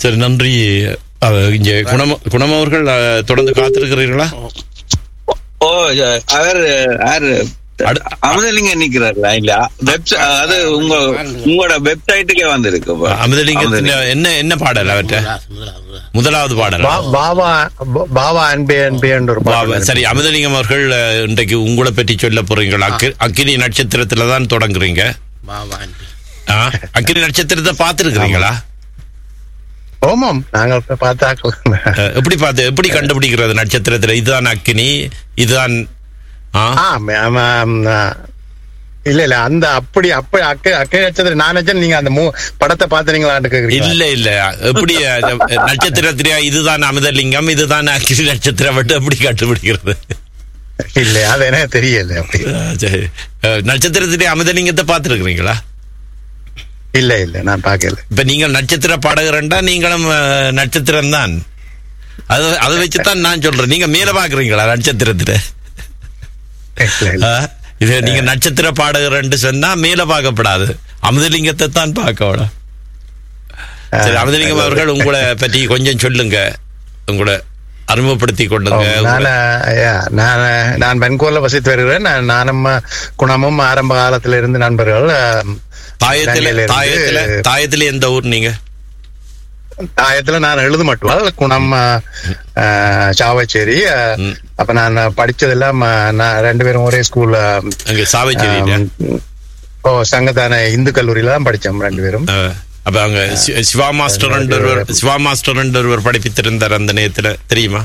சரி நன்றி அஹ், இங்கே குணம் குணம் அவர்கள் அஹ், தொடர்ந்து காத்திருக்கிறீர்களா ஓ அவர் யாரு அடு- அமுதலிங்க நிக்கிறாருல இல்ல வெப்சைட் அது உங்க உங்களோட வெப்சைட்டுக்கே வந்திருக்கு இப்ப. அமிர்தலிங்கத்தின் என்ன என்ன பாடல் அவற்றை முதலாவது பாடல் பா- பாபா பா- பாபா அன்பே அன்பேன்ற ஒரு பாபா, பாடல் சரி அமிர்தலிங்கம் அவர்கள் அஹ், இன்றைக்கு உங்களை பற்றி சொல்ல போறீங்களா அக்கி- அக்கினி நட்சத்திரத்துல தான் தொடங்குறீங்க ஆ, அக்கினி நட்சத்திரத்தை பார்த்திருக்கிறீங்களா ஓமாம் நாங்கள் இப்ப பார்த்தாக்கள் அஹ், எப்படி பார்த்து எப்படி கண்டுபிடிக்கிறது நட்சத்திரத்துல இதுதான் அக்கினி இதுதான் ஆ ஆ, ம- ஆமா, ஆம், ஆ. இல்ல இல்ல அந்த அப்படி அப்ப அக்கை அக்கை நட்சத்திரம் நான் நினைச்சேன் நீங்க அந்த மூ- படத்தை பாத்துறீங்களான்னு கேக்குறீங்க இல்ல இல்ல எப்படி அஹ், நட்சத்திரத்திலேயா இதுதான் அமிர்தலிங்கம் இதுதான் அக்கினி நட்சத்திரம் மட்டும் எப்படி கண்டுபிடிக்கிறது இல்ல அது எனக்கு தெரியல அப்படி அஹ், சரி அஹ், நட்சத்திரத்திலே அமிர்தலிங்கத்தை பார்த்திருக்கிறீங்களா இல்ல இல்ல நான் பாக்கல இப்ப நீங்கள் நட்சத்திர பாடகரண்டா நீங்களும் அஹ், நட்சத்திரம் தான் அது அதை வச்சுதான் நான் சொல்றேன் நீங்க மேல பாக்குறீங்களா நட்சத்திரத்துல இல்ல, இல்ல. ஆ? இது நீங்க நட்சத்திர பாடகர்ன்னு சொன்னா மேல பார்க்கப்படாது அமுதலிங்கத்தை தான் பார்க்கணும் சரி அமுதலிங்கம் அவர்கள் உங்களை பற்றி கொஞ்சம் சொல்லுங்க உங்களை அறிமுகப்படுத்தி கொள்ளுங்க நான் ஐயா, நான் நான் பென்கூர்ல வசித்து வருகிறேன் நான் நானும் குணமும் ஆரம்ப காலத்துல இருந்து நண்பர்கள் ஆம், தாயத்துல இலங்கையில இருந்து- தாயத்துல தாயத்துல எந்த ஊர் நீங்க தாயத்துல நான் எழுத மட்டும் குணம் ஆ, சாவச்சேரி ஆ, ம். அப்ப நான் படிச்சதெல்லாம் ஆ, நான் ரெண்டு பேரும் ஒரே ஸ்கூல்ல அங்க சாவச்சேரியில ஓ சங்கத்தான இந்து கல்லூரியில தான் படிச்சோம் ரெண்டு பேரும் ஆ, அப்ப அங்க சி- சிவா மாஸ்டர் ஒருவர் சிவா மாஸ்டர் ஒருவர் படிப்பித்திருந்தார் அந்த நேரத்துல தெரியுமா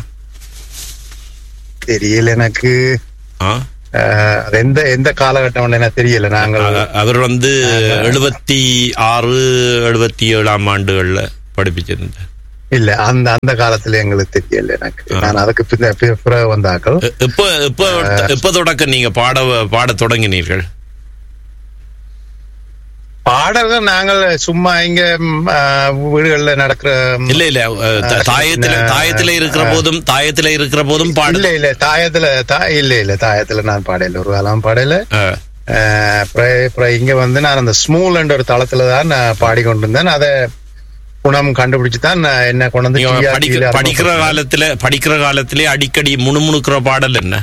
தெரியல எனக்கு ஆ? ஆ, அது எந்த எந்த காலகட்டம் எனக்கு தெரியல நாங்கள் அ- அவர் வந்து எழுபத்தி ஆறு எழுபத்தி ஏழாம் ஆண்டுகள்ல படிப்பிச்சிருந்தார் இல்ல அந்த அந்த காலத்துல எங்களுக்கு தெரியல எனக்கு நான் அதுக்கு பின்ன பி- பிறகு வந்தாக்கள் எ- எப்ப எப்ப எப்ப தொடக்க நீங்க பாட பாட தொடங்கினீர்கள் பாடல்கள் நாங்கள் சும்மா இங்க ம், ஆ, வீடுகள்ல நடக்கிற ம், இல்ல இல்ல அஹ், த- தாயத்துல சின்ன- தாயத்துல இருக்கிற போதும் தாயத்துல இருக்கிற போதும் பாட இல்ல இல்ல தாயத்துல தா- இல்ல இல்ல தாயத்துல நான் பாடல ஒரு காலம் பாடல அஹ், ஆஹ் அப்புறம் அப்புறம் இங்க வந்து நான் அந்த ஸ்மூல் என்ற ஒரு தளத்துல தான் நான் பாடிக்கொண்டிருந்தேன் அதை குணம் கண்டுபிடிச்சு தான் நான் என்ன கொண்டு வந்து நீங்க TRT ல படிக்க அறிமுகப்படுத்தினேன். படிக்கிற காலத்துல படிக்கிற காலத்திலே அடிக்கடி முணுமுணுக்கிற பாடல் என்ன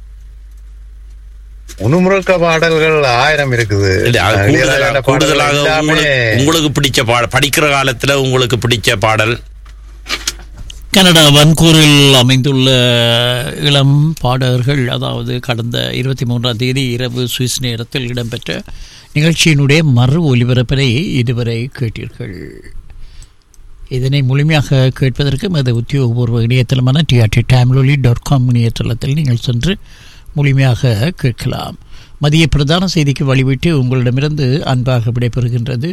முணுமுணுக்க பாடல்கள் ஆயிரம் இருக்குது இல்ல அது ஆஹ் கூடுதலா- இளையராஜா பாடல்கள் கூடுதலாக எல்லாமே உங்களுக்கு உங்களுக்கு பிடிச்ச பாடல் படிக்கிற காலத்துல உங்களுக்கு பிடிச்ச பாடல் கனடா வன்கூரில் அமைந்துள்ள இளம் பாடகர்கள் அதாவது கடந்த இருபத்தி மூன்றாம் தேதி இரவு சுவிஸ் நேரத்தில் இடம்பெற்ற நிகழ்ச்சியினுடைய மறு ஒலிபரப்பினை இதுவரை கேட்டீர்கள் இதனை முழுமையாக கேட்பதற்கு மது உத்தியோகபூர்வ இணையதளமான டிஆர்டி டேம்லொலி டாட் காம் இணையதளத்தில் நீங்கள் சென்று முழுமையாக கேட்கலாம் மதிய பிரதான செய்திக்கு வழிவிட்டு உங்களிடமிருந்து அன்பாக விடைபெறுகின்றது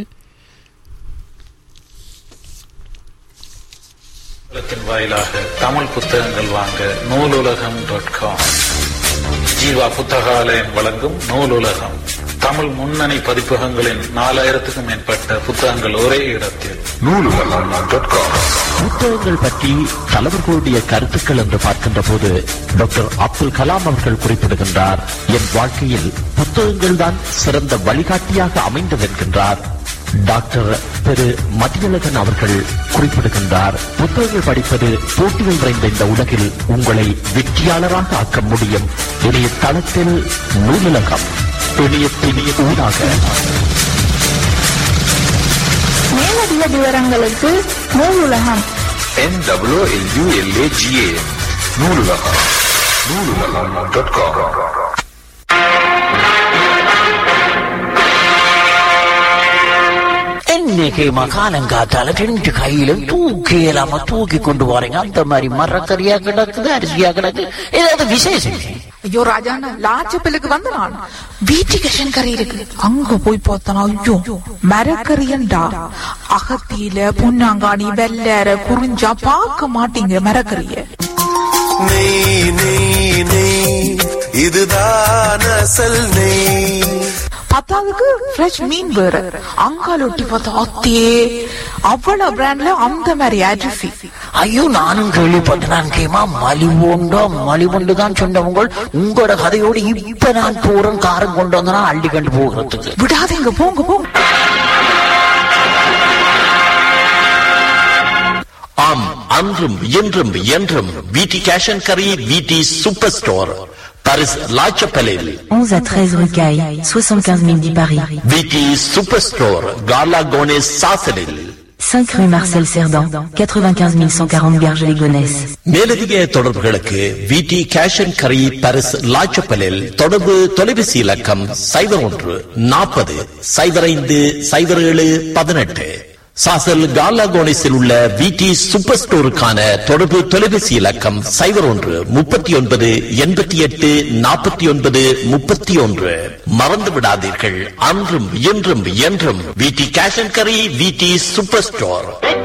புத்தகத்தின் வாயிலாக தமிழ் புத்தகங்கள் வாங்க நூலுலகம் டாட் காம் ஜீவா புத்தகாலயம் வழங்கும் நூலுலகம் தமிழ் முன்னணி பதிப்பகங்களின் நாலாயிரத்துக்கும் மேற்பட்ட புத்தகங்கள் ஒரே இடத்தில் புத்தகங்கள் பற்றி தலைவர்களுடைய கருத்துக்கள் என்று பார்க்கின்ற போது டாக்டர் அப்துல் கலாம் அவர்கள் குறிப்பிடுகின்றார் என் வாழ்க்கையில் புத்தகங்கள் தான் சிறந்த வழிகாட்டியாக அமைந்தது என்கின்றார் டாக்டர் திரு மதியழகன் அவர்கள் குறிப்பிடுகின்றார் புத்தகங்கள் படிப்பது போட்டிகள் நிறைந்த இந்த உலகில் உங்களை வெற்றியாளராக ஆக்க முடியும் இணைய தளத்தில் நூலகம் இணையத்தின் ஊடாக மேலதிக விவரங்களுக்கு Noolulagam NWLULAGA Noolulagam Noolulagam dot com என்னைக்கு மகாலங்காத்தால ரெண்டு கையிலும் தூக்கி இல்லாம தூக்கி கொண்டு போறீங்க அந்த மாதிரி மரக்கறியா கிடக்குது அரிசியா கிடக்கு ஏதாவது விசேஷம் ஐயோ ராஜாண்ணா லாச்சப்பிலுக்கு வந்து நான் வீட்டுக்கு கறி இருக்கு அங்க போய் பார்த்தனா ஐயோ மரக்கறியண்டா அகத்தியில பொன்னாங்காணி வெள்ளற குறிஞ்சா பார்க்க மாட்டீங்க மரக்கறிய நெய் நெய் நெய் இதுதான் அசல் நெய் பத்தாவதுக்கு ஃப்ரெஷ் மீன் வேற அங்கால ஒட்டி பார்த்தா அத்தே அவ்வளவு பிராண்ட்ல அந்த மாதிரி அரிசி ஐயோ நானும் கேள்விப்பட்டேன் நான் கேமா மலிவுண்டோ மலிவுண்டு தான் சொன்னவங்க உங்களோட கதையோடு இப்ப நான் போறேன் காரம் கொண்டு வந்தனா அள்ளி கண்டு போகிறதுக்கு விடாதீங்க போங்க போங்க அன்றும் இன்றும் என்றும் விடி கேஷ் அண்ட் கரி விடி சூப்பர் ஸ்டோர் பாரிஸ் லாச்சப்பலில் 11 à 13 rue Caille, 75 010 Paris. விடி சூப்பர் ஸ்டோர் காலா கோனேஸ் சாசலில் 5 rue Marcel Cerdan, 95 140 Garges-les-Gonesse. மேலதிக தொடர்புகளுக்கு விடி கேஷ் அண்ட் கரி பாரிஸ் லாச்சப்பலில் தொடர்பு தொலைபேசி இலக்கம் சைபர் ஒன்று நாற்பது சைபர் ஐந்து சைபர் ஏழு பதினெட்டு சாசல் காலாகோனிஸில் உள்ள விடி சூப்பர் ஸ்டோருக்கான தொடர்பு தொலைபேசி இலக்கம் சைபர் ஒன்று முப்பத்தி ஒன்பது எண்பத்தி எட்டு நாற்பத்தி ஒன்பது முப்பத்தி ஒன்று மறந்து விடாதீர்கள் அன்றும் இன்றும் என்றும் விடி கேஷ் அண்ட் கரி விடி சூப்பர் ஸ்டோர்